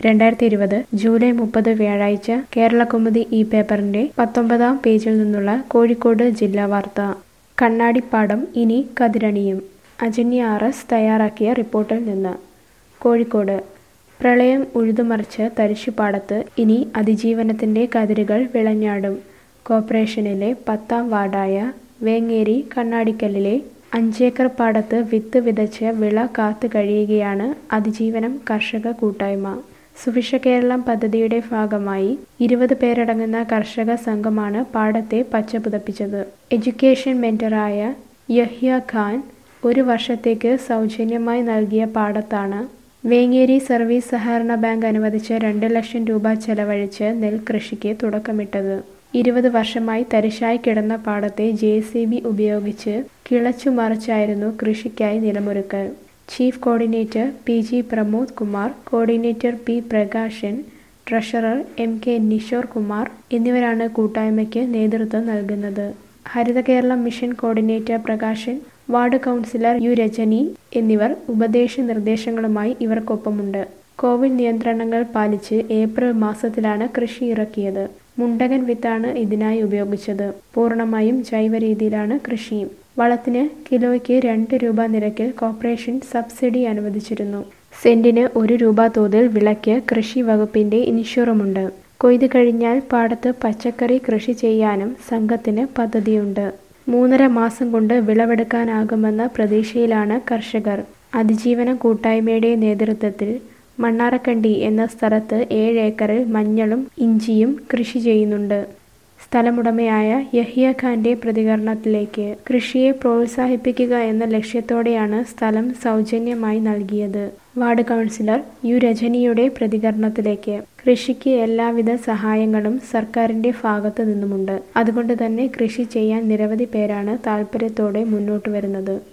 രണ്ടായിരത്തി ഇരുപത് ജൂലൈ മുപ്പത് വ്യാഴാഴ്ച കേരളകൗമുദി ഈ പേപ്പറിന്റെ പത്തൊമ്പതാം പേജിൽ നിന്നുള്ള കോഴിക്കോട് ജില്ലാ വാർത്ത കണ്ണാടിപ്പാടം ഇനി കതിരണിയും അജന്യ ആർ എസ് തയ്യാറാക്കിയ റിപ്പോർട്ടിൽ നിന്ന് കോഴിക്കോട് പ്രളയം ഉഴുതുമറിച്ച തരിശുപാടത്ത് ഇനി അതിജീവനത്തിന്റെ കതിരുകൾ വിളഞ്ഞാടും കോർപ്പറേഷനിലെ പത്താം വാർഡായ വേങ്ങേരി കണ്ണാടിക്കല്ലിലെ അഞ്ചേക്കർ പാടത്ത് വിത്ത് വിതച്ച് വിള കാത്തു കഴിയുകയാണ് അതിജീവനം കർഷക കൂട്ടായ്മ സുഭിക്ഷ കേരളം പദ്ധതിയുടെ ഭാഗമായി ഇരുപത് പേരടങ്ങുന്ന കർഷക സംഘമാണ് പാടത്തെ പച്ചപുതപ്പിച്ചത് എഡ്യൂക്കേഷൻ മെന്ററായ യഹ്യ ഖാൻ ഒരു വർഷത്തേക്ക് സൗജന്യമായി നൽകിയ പാടത്താണ് വേങ്ങേരി സർവീസ് സഹകരണ ബാങ്ക് അനുവദിച്ച രണ്ട് ലക്ഷം രൂപ ചെലവഴിച്ച് നെൽകൃഷിക്ക് തുടക്കമിട്ടത് ഇരുപത് വർഷമായി തരിശായി കിടന്ന പാടത്തെ ജെ സി ബി ഉപയോഗിച്ച് കിളച്ചു മറിച്ചായിരുന്നു കൃഷിക്കായി നിലമൊരുക്കൽ chief coordinator P G Pramod Kumar coordinator P Prakashan treasurer M K Nishor Kumar എന്നിവരാണ് കൂട്ടായ്മയ്ക്ക് നേതൃത്വം നൽകുന്നത് Haritha Keralam mission coordinator Prakashan ward councillor U Rajani എന്നിവർ ഉപദേശ നിർദ്ദേശങ്ങളുമായി ഇവർക്കൊപ്പമുണ്ട് കോവിഡ് നിയന്ത്രണങ്ങൾ പാലിച്ച് ഏപ്രിൽ മാസത്തിലാണ് കൃഷി ഇറക്കിയത് മുണ്ടകൻ വിത്താണ് ഇതിനായി ഉപയോഗിച്ചത് പൂർണ്ണമായും ജൈവ രീതിയിലാണ് കൃഷി വളത്തിന് കിലോയ്ക്ക് രണ്ട് രൂപ നിരക്കിൽ കോർപ്പറേഷൻ സബ്സിഡി അനുവദിച്ചിരുന്നു സെന്റിന് ഒരു രൂപ തോതിൽ വിളയ്ക്ക് കൃഷി വകുപ്പിന്റെ ഇൻഷുറുമുണ്ട് കൊയ്തു കഴിഞ്ഞാൽ പാടത്ത് പച്ചക്കറി കൃഷി ചെയ്യാനും സംഘത്തിന് പദ്ധതിയുണ്ട് മൂന്നര മാസം കൊണ്ട് വിളവെടുക്കാനാകുമെന്ന പ്രതീക്ഷയിലാണ് കർഷകർ അതിജീവന കൂട്ടായ്മയുടെ നേതൃത്വത്തിൽ മണ്ണാറക്കണ്ടി എന്ന സ്ഥലത്ത് ഏഴ് ഏക്കറിൽ മഞ്ഞളും ഇഞ്ചിയും കൃഷി ചെയ്യുന്നുണ്ട് സ്ഥലമുടമയായ യഹിയ ഖാന്റെ പ്രതികരണത്തിലേക്ക് കൃഷിയെ പ്രോത്സാഹിപ്പിക്കുക എന്ന ലക്ഷ്യത്തോടെയാണ് സ്ഥലം സൗജന്യമായി നൽകിയത് വാർഡ് കൗൺസിലർ യു രജനിയുടെ പ്രതികരണത്തിലേക്ക് കൃഷിക്ക് എല്ലാവിധ സഹായങ്ങളും സർക്കാരിന്റെ ഭാഗത്തു നിന്നുമുണ്ട് അതുകൊണ്ട് തന്നെ കൃഷി ചെയ്യാൻ നിരവധി പേരാണ് താൽപ്പര്യത്തോടെ മുന്നോട്ട് വരുന്നത്